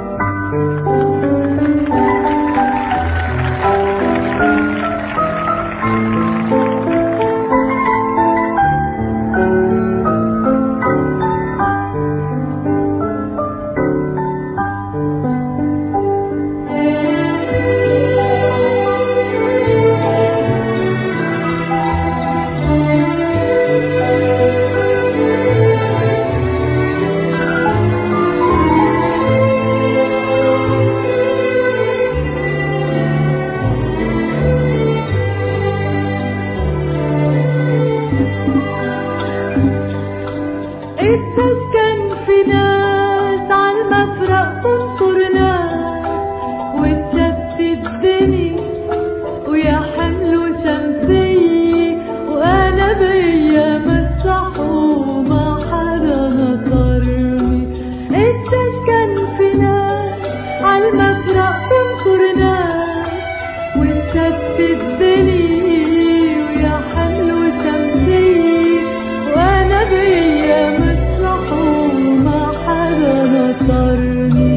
اتسكن في ناس عالمفرق تنطر ناس واتشت الدنيا ويا حملوا شمسية وانا بيا مسح وما حدا نطرني اتسكن في ناس عالمفرق تنطر ناس واتشت الدنيا ويا حملوا شمسية وانا بيا مسرح وما حدا نطرني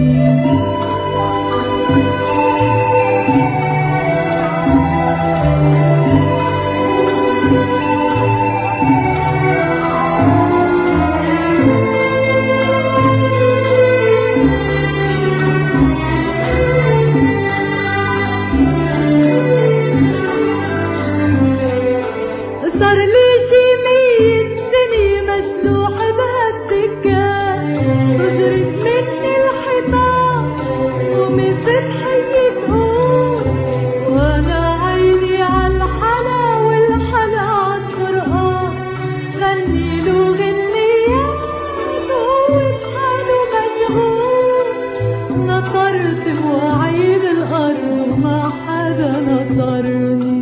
صار لي شي مية سنة مشلوح بهالسكان صدرت مني الحيطان ومن فتحي تقول وانا عيني عالحلا والحلا عالقرآن غني له غنيات وبحاله مشغول نطرت بوعيد الأرض وما حدا نطرني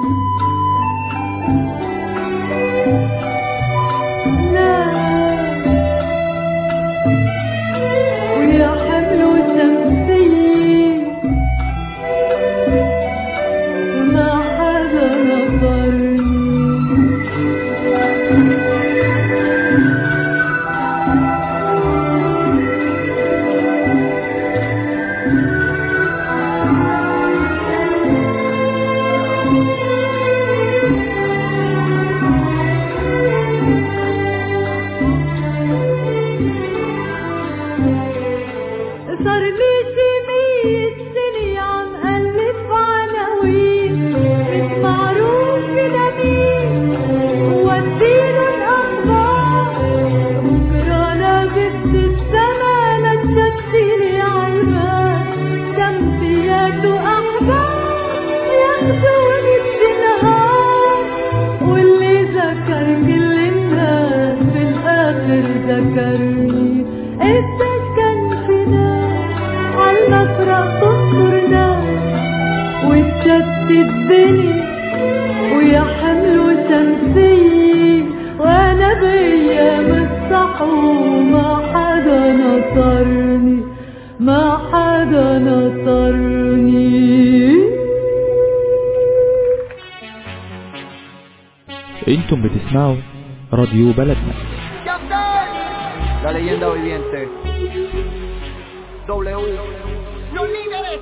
ويا حمل شمسية ما حدا نظرني واتشتت بني ويا حمل شمسي وانا بيا مصح وما حدا نصرني ما حدا نصرني انتم بتسمعوا راديو بلدنا La leyenda viviente. W. Los líderes.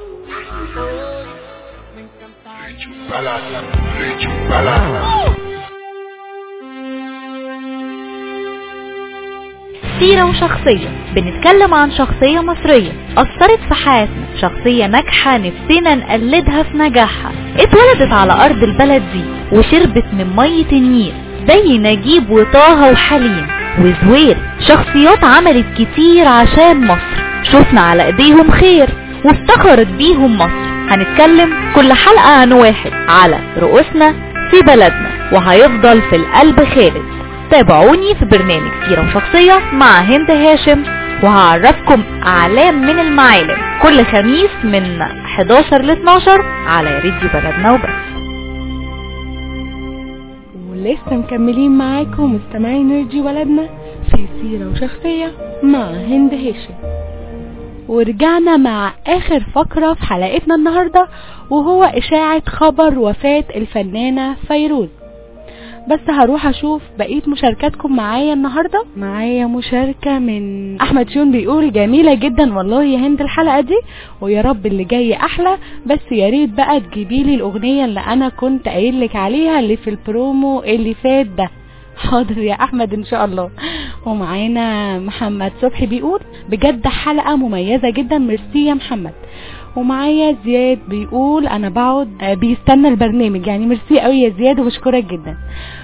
سيرة وشخصية بنتكلم عن شخصية مصرية أثرت في حياتنا شخصية ناجحة نفسنا نقلدها في نجاحها اتولدت على أرض البلد دي وشربت من مية النيل زي نجيب وطه وحليم وزوير شخصيات عملت كتير عشان مصر شفنا على ايديهم خير وافتخرت بيهم مصر هنتكلم كل حلقة عن واحد على رؤوسنا في بلدنا وهيفضل في القلب خالد تابعوني في برنامج سيرة وشخصية مع هند هاشم وهعرفكم أعلام من المعالم كل خميس من 11 ل 12 على راديو بلدنا وبس ولسه مكملين معاكم مستمعين نرجي ولدنا في سيرة وشخصية مع هند هاشم ورجعنا مع اخر فقرة في حلقتنا النهاردة وهو اشاعة خبر وفاة الفنانة فيروز بس هروح اشوف بقية مشاركاتكم معايا النهاردة معايا مشاركة من احمد شون بيقول جميلة جدا والله يا هند الحلقة دي ويا رب اللي جاي احلى بس يا ريت بقى تجيبيلي الاغنية اللي انا كنت قايلك عليها اللي في البرومو اللي فات ده حاضر يا احمد ان شاء الله ومعانا محمد صبحي بيقول بجد حلقة مميزة جدا ميرسي يا محمد ومعايا زياد بيقول انا بقعد آه، بيستنى البرنامج يعني ميرسي قوي يا زياد وبشكرك جدا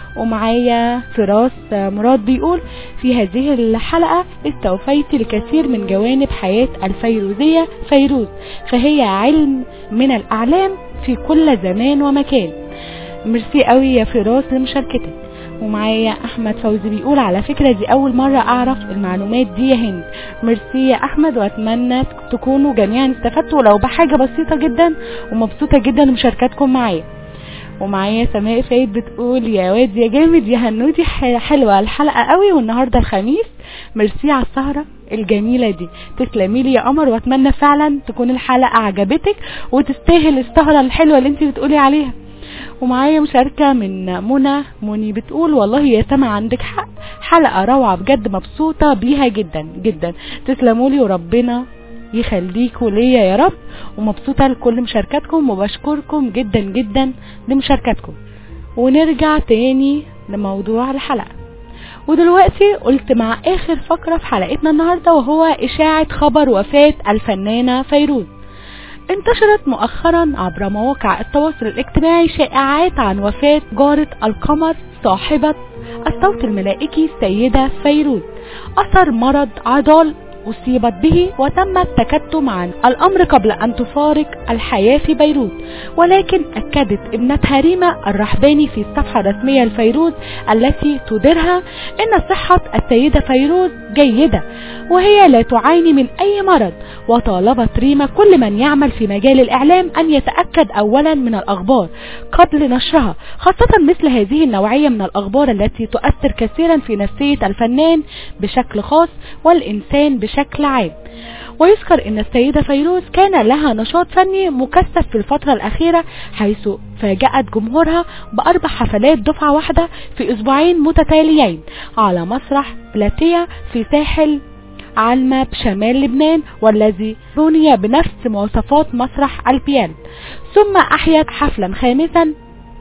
ومعايا فراس آه، مراد بيقول في هذه الحلقة استوفيت الكثير من جوانب حياة الفيروزية فيروز فهي علم من الأعلام في كل زمان ومكان ميرسي قوي يا فراس لمشاركتك ومعايا احمد فوزي بيقول على فكرة دي اول مرة اعرف المعلومات دي يا هند ميرسي يا احمد واتمنى تكونوا جميعا استفدتوا ولو بحاجة بسيطة جدا ومبسوطة جدا لمشاركاتكم معايا ومعايا سماء فايد بتقول يا واد يا جامد يا هنودي ح- حلوة الحلقة قوي والنهاردة الخميس ميرسي على السهرة الجميلة دي تسلمي لي يا قمر واتمنى فعلا تكون الحلقة عجبتك وتستاهل السهرة الحلوة اللي انت بتقولي عليها ومعايا مشاركة من منى مني بتقول والله يا سما عندك حق حلقة روعة بجد مبسوطة بيها جدا جدا تسلموا لي وربنا يخليكوا ليا يا رب ومبسوطة لكل مشاركاتكم وبشكركم جدا جدا لمشاركاتكم ونرجع تاني لموضوع الحلقة ودلوقتي قلت مع اخر فقرة في حلقتنا النهاردة وهو اشاعة خبر وفاة الفنانة فيروز انتشرت مؤخرا عبر مواقع التواصل الاجتماعي شائعات عن وفاة جارة القمر صاحبة الصوت الملائكي السيدة فيروز أثر مرض عضال أصيبت به وتم التكتم عن الأمر قبل أن تفارق الحياة في بيروت ولكن أكدت ابنتها ريما الرحباني في الصفحة الرسمية لفيروز التي تديرها إن صحة السيدة فيروز جيدة وهي لا تعاني من أي مرض وطالبت ريما كل من يعمل في مجال الإعلام أن يتأكد أولا من الأخبار قبل نشرها خاصة مثل هذه النوعية من الأخبار التي تؤثر كثيرا في نفسية الفنان بشكل خاص والإنسان بشكل عام ويذكر ان السيدة فيروز كان لها نشاط فني مكثف في الفترة الاخيرة حيث فاجأت جمهورها باربع حفلات دفعة واحدة في اسبوعين متتاليين على مسرح بلاتيا في ساحل علمة بشمال لبنان والذي بني بنفس مواصفات مسرح البيان ثم احيت حفلا خامسا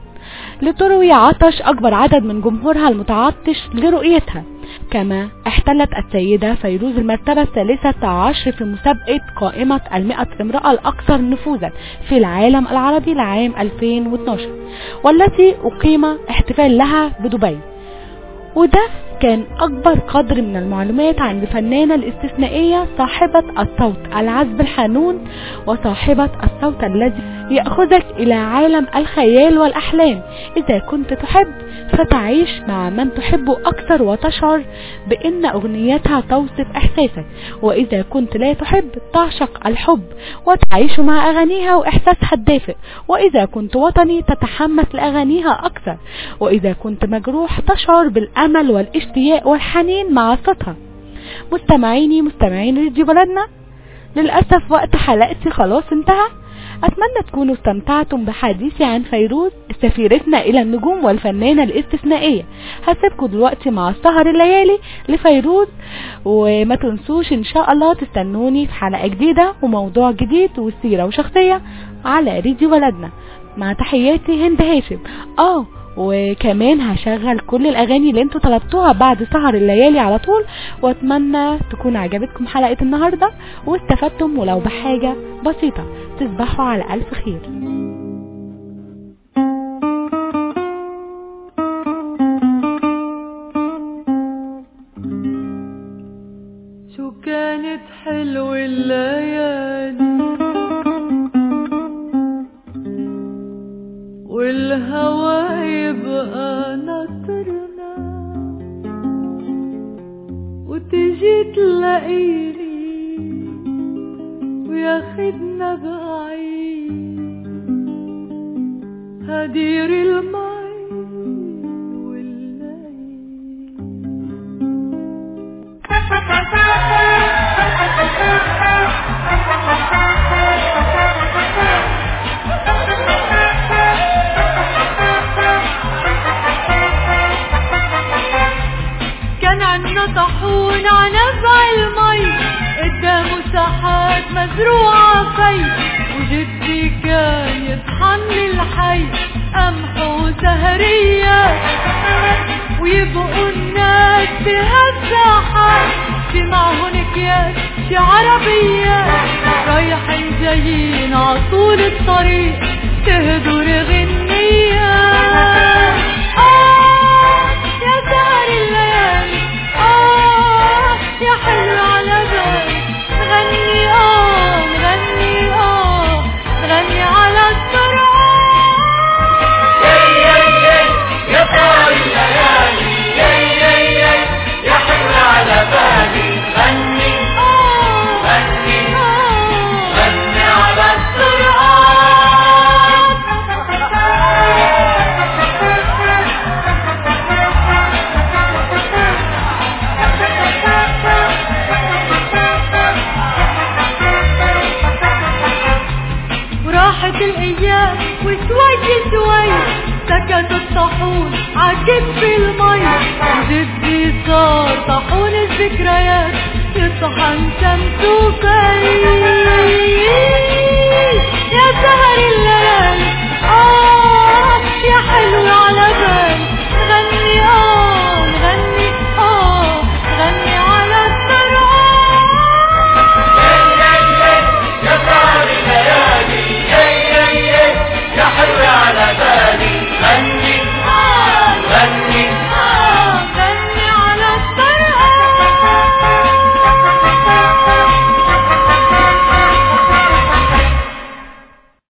لتروي عطش أكبر عدد من جمهورها المتعطش لرؤيتها كما احتلت السيدة فيروز المرتبة الثالثة عشر في مسابقة قائمة المئة امرأة الأكثر نفوذا في العالم العربي لعام 2012 والتي أقيم احتفال لها بدبي وده كان أكبر قدر من المعلومات عن الفنانة الاستثنائية صاحبة الصوت العذب الحنون وصاحبة الصوت الذي يأخذك إلى عالم الخيال والأحلام إذا كنت تحب فتعيش مع من تحبه أكثر وتشعر بأن أغنيتها توصف إحساسك وإذا كنت لا تحب تعشق الحب وتعيش مع أغانيها وإحساسها الدافئ وإذا كنت وطني تتحمس لأغانيها أكثر وإذا كنت مجروح تشعر بالأمل والاشتياق والحنين مع صوتها مستمعيني مستمعين راديو بلدنا للأسف وقت حلقتي خلاص انتهى أتمنى تكونوا استمتعتم بحديثي عن فيروز سفيرتنا إلى النجوم والفنانة الاستثنائية هسيبكم دلوقتي مع سهر الليالي لفيروز وما تنسوش إن شاء الله تستنوني في حلقة جديدة وموضوع جديد وسيرة وشخصية على راديو بلدنا مع تحياتي هند هاشم اه وكمان هشغل كل الاغاني اللي انتوا طلبتوها بعد سهر الليالي على طول واتمنى تكون عجبتكم حلقة النهاردة واستفدتم ولو بحاجة بسيطة تصبحوا على الف خير شو كانت حلوة الليالي والهوى يبقى ناطرنا وتجي تلاقيني وياخدنا بعيد هدير المي والليل كان عنا طاحون عنبع المي قدامه ساحات مزروعة في وجدي كان يطحن الحي قمح وسهرية ويبقوا الناس بهالساحات في معهن اكياس شي عربية رايحين جايين عطول الطريق تهدر غنية آه يا سهر الليالي آه يا حلو على بالي غني آه غني آه غني على السرعة وراحت الايام وشوي شوي سكت الطاحون عكت في المي وجدي صار طاحون الذكريات يطحن شمس وفي يا سهر الليالي